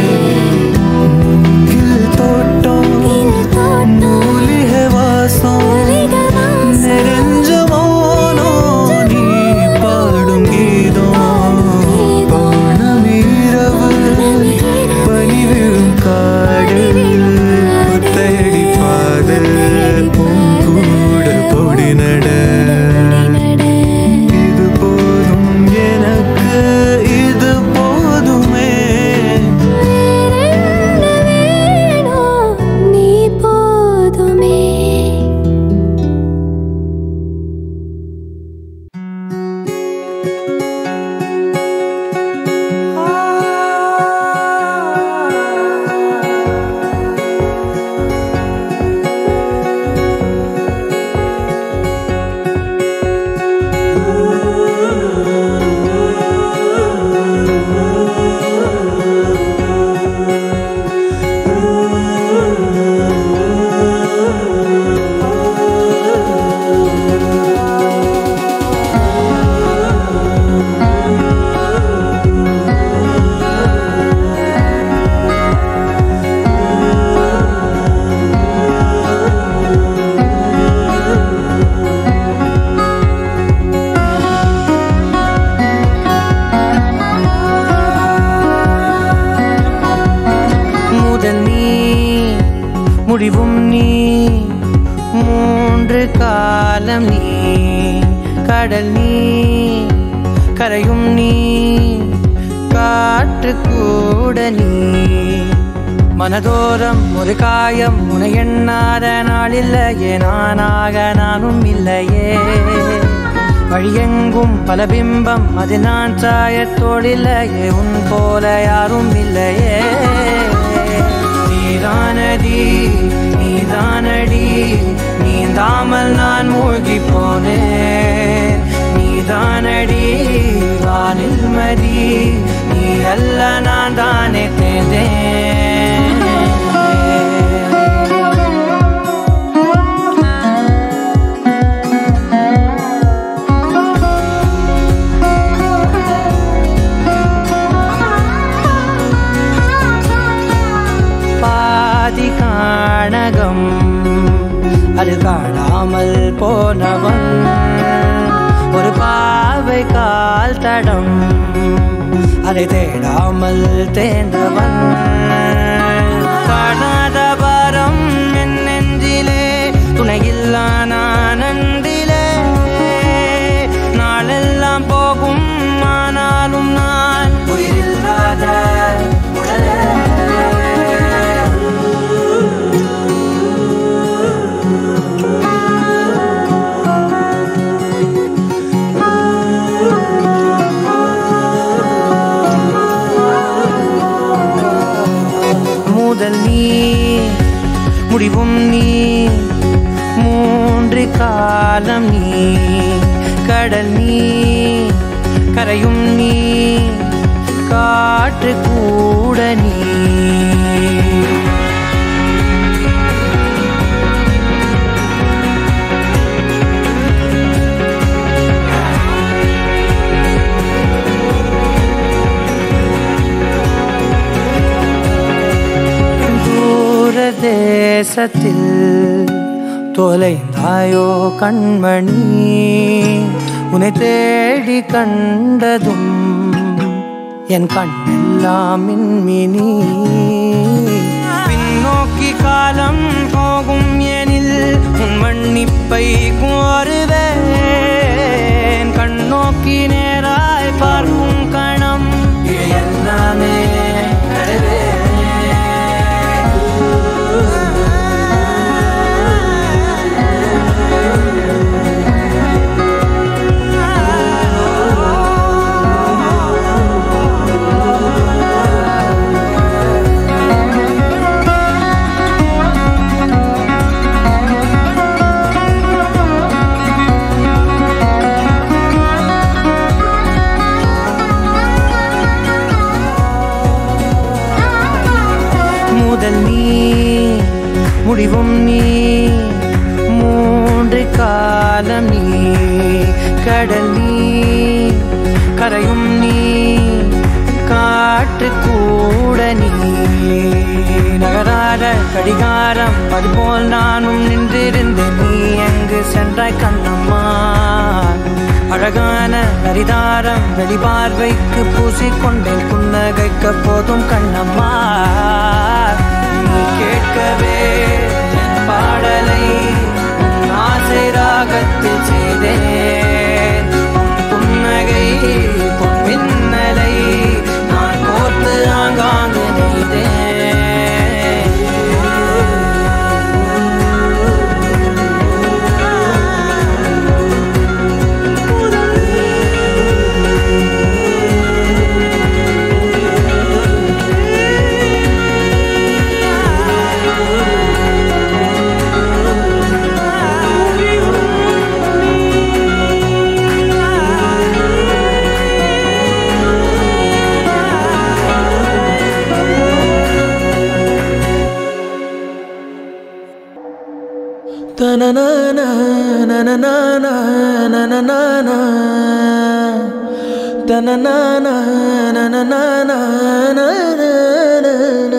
கில் தோட்டம் தோட்டம் மூலிகை வாசம் மூலிகை வாசம். நிறைஞ்ச மௌனம் நீ பாடும் கீதம் பௌர்ணமிரவு பனி விழும் காடு புத்தையடி பாத பூங்கூட பொடி நட இது போதும் எனக்கு இது போதுமே வேறென்ன வேணும் நீ போதுமே முதல் நீ முடிவும் நீ மூன்று காலம் நீ கடல் நீ கரையும் நீ காற்று கூட நீ மனதோரம் ஒரு காயம் உன எண்ணாத நாளில்லையே நானாக நானும் இல்லையே வழியெங்கும் பல பிம்பம் அது நான் சாயத்தோடில்லையே உன் போல யாரும் இல்லையே நீதானடி நீதானடி நீந்தாமல் நான் மூழ்கி போனேன் நீதானடி வானில் மதி நீ அல்ல நான் தானே தேர்ந்தேன் பாதி காணகம் அது காணாமல் போனவன் ஒரு பாவை கால் தடம் அதை தேடாமல் தேர்ந்தவன் காணாத பாரம் என் நெஞ்சிலே துணையில்லா நான் அன்றிலே நாளெல்லாம் போகும் ஆனாலும் நான் உயிரில்லாத உடலே முடிவும் நீ மூன்று காலம் நீ கடல் நீ கரையும் நீ காற்று கூட நீ தூர தேசத்தில் தொலைந்தாயோ கண்மணி உன்னை தேடி கண்டதும் என் கண்ணெல்லாம் மின்மினி பின்னோக்கி காலம் போகும் எனில் உன் மன்னிப்பை கோருவேன் கண்ணோக்கி நேராய் பார்க்கும் கணம் இது எல்லாமே கருவே முதல் நீ முடிவும் நீ மூன்று காலம் நீ கடல் நீ கரையும் நீ காற்று கூட நீ நகராத கடிகாரம் அதுபோல் நானும் நின்றிருந்தேன் நீ எங்கு சென்றாய் கண்ணம்மா அழகான நரிதாரம் வெளிபார்வைக்கு பூசிக்கொண்டேன் புன்னகைக்க போதும் கண்ணம்மா நீ கேட்கவே என் பாடலை உன் ஆசை ராகத்தில் செய்தேன் உன் புன்னகை பொன் மின்னலை நான் கோர்த்து ஆங்காங்கு நெய்தேன் தனனானா, நனனானா, நனனானா. தனனானா, நனனானா, நனனானா.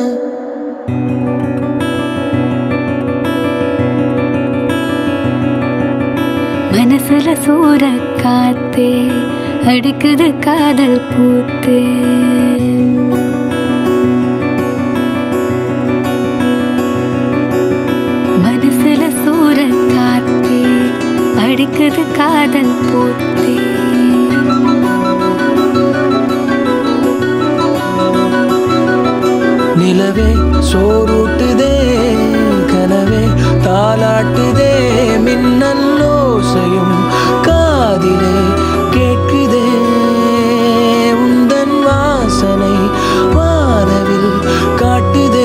மனசுல சூற காத்தே அடிக்குது காதல் பூத்தே மனசுல சூற காத்தே அடிக்குது காதல் பூத்தே நிலவே சோறுட்டுதே கனவே தாலாட்டுதே மின்னல் ஓசையும் காதிலே கேட்குதே உந்தன் வாசனை வானவில் காட்டுதே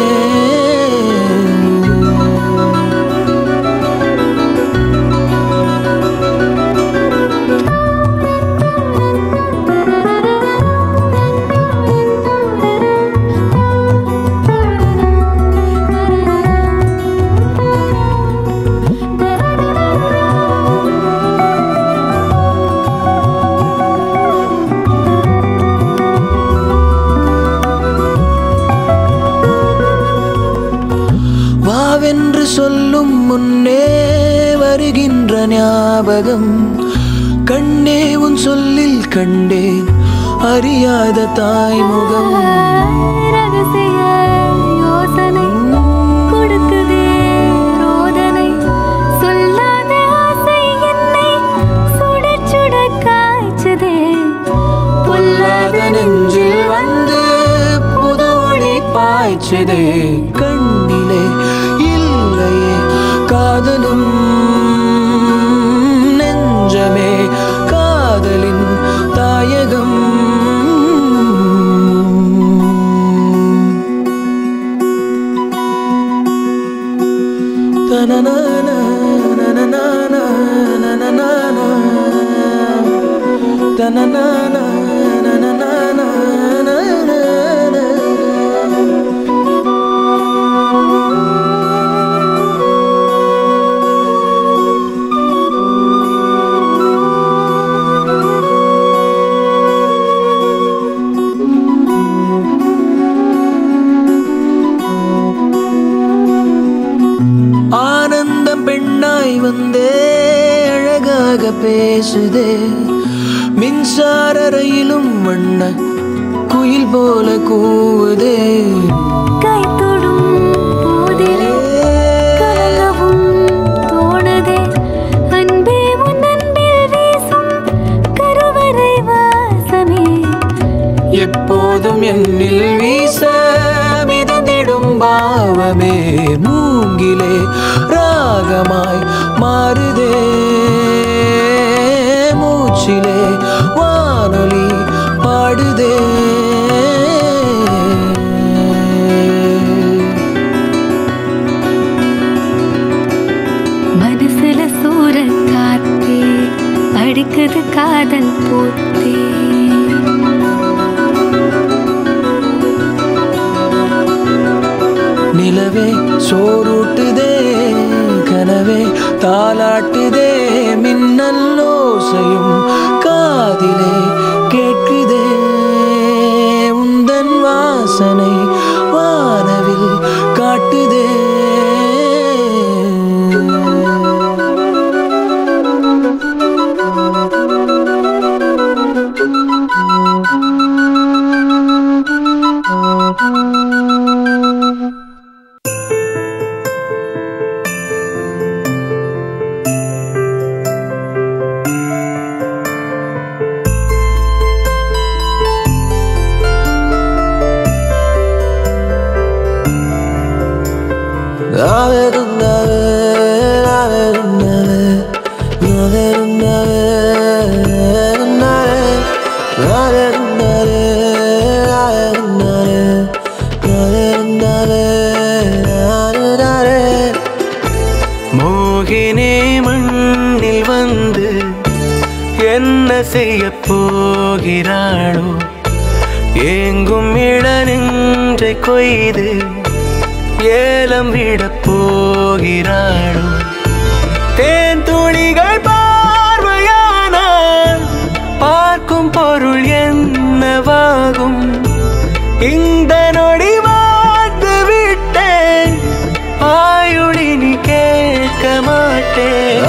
வாவென்று சொல்லும் முன்னே வருகின்ற ஞாபகம் கண்ணே உன் சொல்லில் கண்டேன் அறியாத தாய்முகம் ரகசிய யோசனை கொடுக்குதே ரோதனை சொல்லாத ஆசை என்னை சுட சுட காய்ச்சதே பொல்லாத நெஞ்சில் வந்து புது ஒளி பாய்ச்சதே கண்ணிலே இல்லையே காதலும் நெஞ்சமே காதலின் தாயகம் வண்ண குயில் போல கூவுதே கை தொடும் போதிலே கலங்கவும் தோணுதே அன்பே உன் அன்பில் வீசும் கருவறை வாசமே எப்போதும் என்னில் வீச மிதந்திடும் பாவமே மூங்கிலே ராகமாய் மாறுதே மூச்சிலே வானொலி பாடுதே மனசுல சூற காத்தே அடிக்குது காதல் போத்தே நிலவே சோறுட்டுதே கனவே தாலாட்டுதே மின்னல் ஓசையும் காதிலே கேட்குதே உந்தன் வாசனை வானவில் காட்டுதே மோகினே மண்ணில் வந்து என்ன செய்ய போகிறாளோ ஏங்கும் இளநெஞ்சை கொய்து ஏலம் விடப் போகிறாளோ தேன் துளிகள் பார்வையானால் பார்க்கும் பொருள் என்னவாகும் இந்த நொடி வாழ்ந்து விட்டேன் ஆயுளி நீ கேட்க மாட்டேன்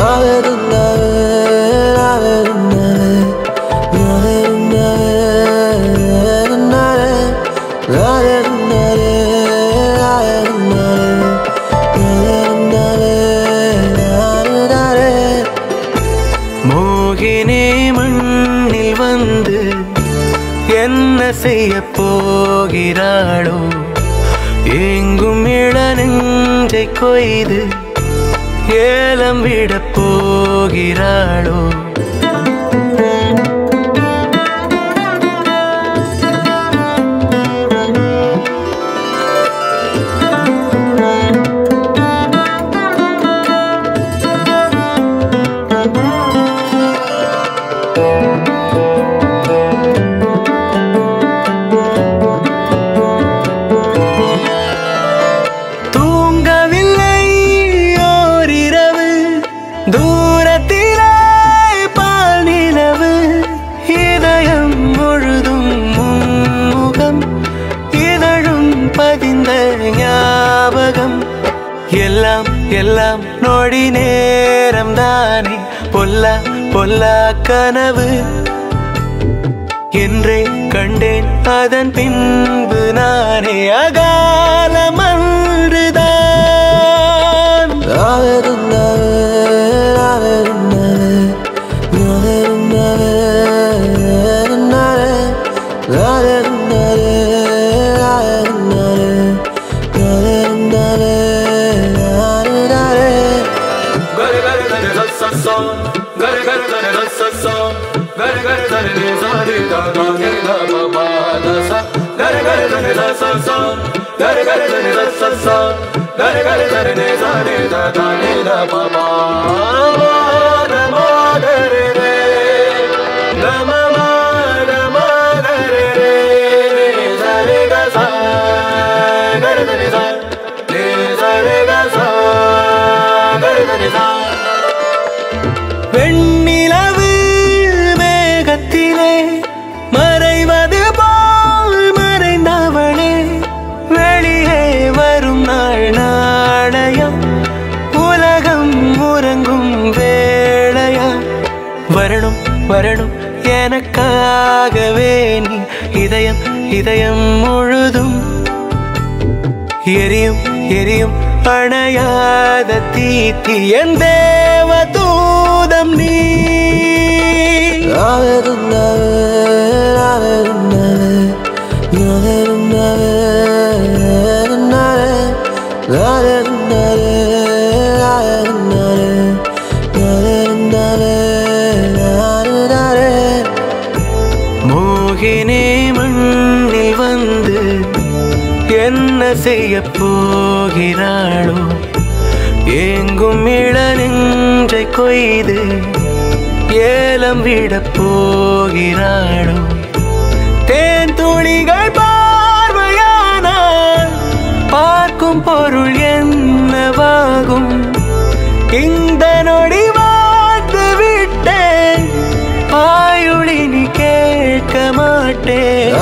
மோகினே மண்ணில் வந்து என்ன செய்ய போகிறாளோ எங்கும் இளநெஞ்சை கொய்து ஏலம் விடப் போகிறாளோ தூங்கவில்லை ஓரிரவு தூரத்திலே பால் நிலவு இதயம் முழுதும் முகம் இதழும் பதிந்த ஞாபகம் எல்லாம் எல்லாம் நொடி நேரம் தானே பொல்லா பொல்லா கனவு என்றே கண்டேன் அதன் பின்பு நானே அகாலம் அன்றுதான் Gare gare gare sa sa sa Gare gare gare sa sa sa Gare gare gare re sa re da da re da ba ba da sa Gare gare gare sa sa sa Gare gare gare sa sa sa Gare gare gare re sa re da da re da ba ba Ma da ma da re re Da ma ma da ma da re re Re sa re ga sa Gare gare sa Re sa re ga sa Gare gare sa வெண்ணிலவு மேகத்திலே மறைவது போல் மறைந்தவளே வெளியே வரும் நாள் நாணயம் உலகம் உறங்கும் வேளையா வரணும் வரணும் எனக்காகவே நீ இதயம் இதயம் முழுதும் எரியும் எரியும் அணையாத தீத்தி என் தேவதூதம் நீ மோகினே மண்ணில் வந்து என்ன செய்ய போகிறாளோ எங்கும் இளநெஞ்சை கொய்து ஏலம் விட போகிறாளோ தேன் துளிகள் பார்வையானால் பார்க்கும் பொருள் என்னவாகும் இந்த நொடி வாழ்ந்து விட்டேன் பாயுளி நீ கேட்க மாட்டேன்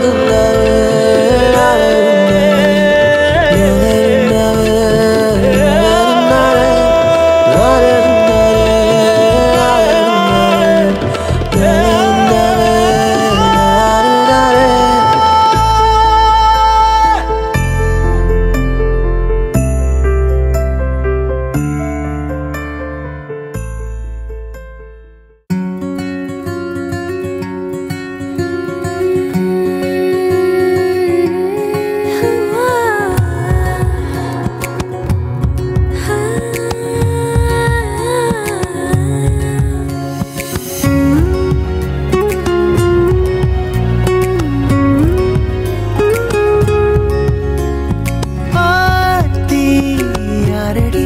ஆத்தியாரடி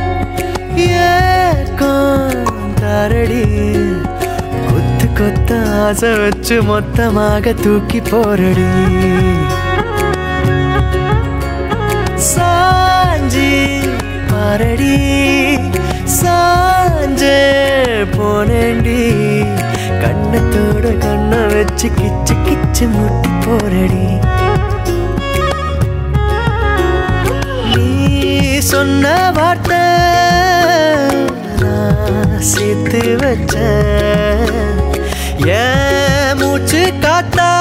ஏக்காந்தாரடி கொத்து கொத்த ஆசை வச்சு மொத்தமாக தூக்கி போரடி சாஞ்சி பாரடி சாஞ்சே போனேண்டி கண்ணத்தோட கண்ணை வச்சு கிச்சு கிச்சு முட்டி போரடி நீ சொன்ன வார்த்தை நான் சேர்த்து வச்ச என் மூச்சு காத்தா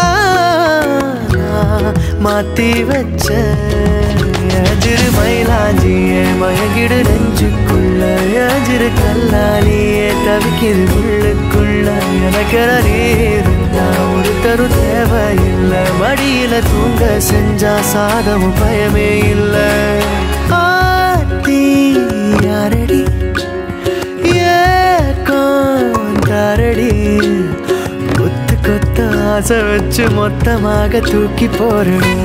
நான் மாத்தி வச்ச எதிரு மயிலாஞ்சிய மயங்கிடு நெஞ்சுக்குள்ள எதிரு கல்லாலியே தவிக்கிது உள்ளுக்குள்ள எனக்கு இருந்தா ஒரு தரு தேவையில்லை மடியில தூங்க செஞ்சா சாதமும் பயமே இல்லை ஆத்தி யாரடி ஏக்காந்தாரடி கொத்து கொத்த ஆசை வச்சு மொத்தமாக தூக்கி போறடி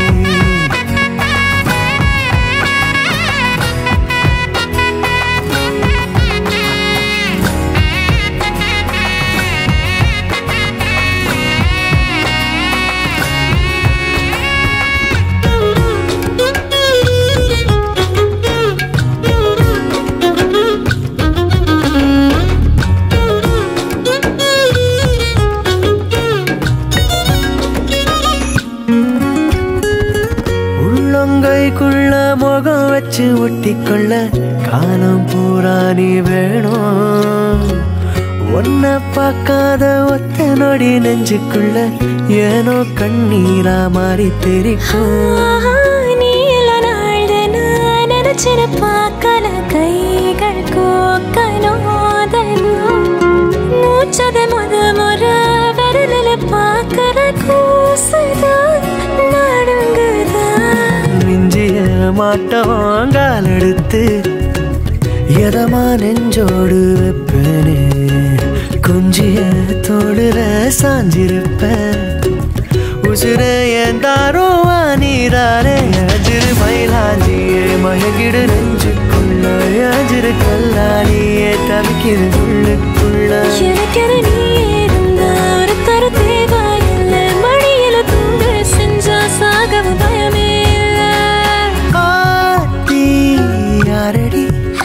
உள்ளங்கைக்குள்ள முகம் வச்சு ஒட்டிக்கொள்ள காலம் பூரா நீ வேணும் ஒன்ன பார்க்காத ஒத்த நொடி நெஞ்சுக்குள்ள ஏனோ கண்ணீரா மாறி தெரிக்கும் நீல நாள்தன நினைச்சின பார்க்கல கைகள் கோக்கனோதனும் மூச்சத முத முற விரலில் பார்க்கற கூசுதான் நடுங்குதான் மிஞ்சிய மாட்டோம் கால் எடுத்து எதமா நெஞ்சோடு வைப்பனே கொஞ்சிய தோடுல சாஞ்சிருப்பேன் உசுர என் தாரோ நீதாரே அஜிரு மயிலாஞ்சியே மயங்கிடு நெஞ்சுக்குள்ள அஜிரு கல்லாலியே தவிக்கிது உள்ளுக்குள்ள எனக்கென நீ இருந்தா ஒரு தர தேவையில்லை மடியில தூங்க செஞ்சா சாகவும் பயமே இல்லை ஆத்தி யாரடி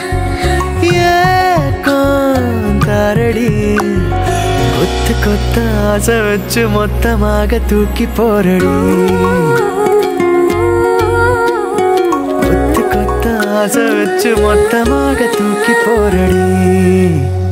ஏக்காந்தாரடி கொத்து கொத்த ஆசை வச்சு மொத்தமாக தூக்கி போரடி கொத்து கொத்த ஆசை வச்சு மொத்தமாக தூக்கி போரடி